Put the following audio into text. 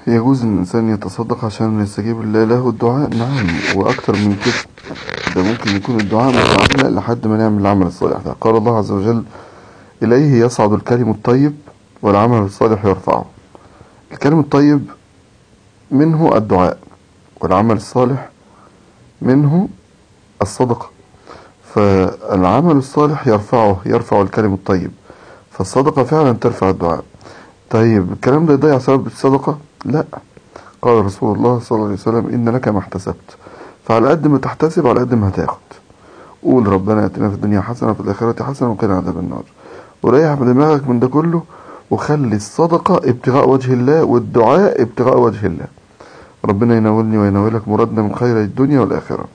يجوز ان الانسان يتصدق عشان يستجيب الله له الدعاء نعم واكتر من كده ده ممكن يكون الدعاء متعلق لحد ما نعمل العمل الصالح ده قال الله عز وجل اليه يصعد الكلم الطيب والعمل الصالح يرفعه الكلم الطيب منه الدعاء والعمل الصالح منه الصدقة فالعمل الصالح يرفعه يرفع الكلم الطيب فالصدقة فعلا ترفع الدعاء طيب الكلام ده يضيع سبب الصدقة لا قال رسول الله صلى الله عليه وسلم إن لك ما احتسبت فعلى قد ما تحتسب على قد ما هتاخد قول ربنا اتنا في الدنيا حسنة وفي الآخرة حسنة وقنا عذاب النار وريح دماغك من ده كله وخلي الصدقة ابتغاء وجه الله والدعاء ابتغاء وجه الله ربنا ينولني وينولك مرادنا من خير الدنيا والآخرة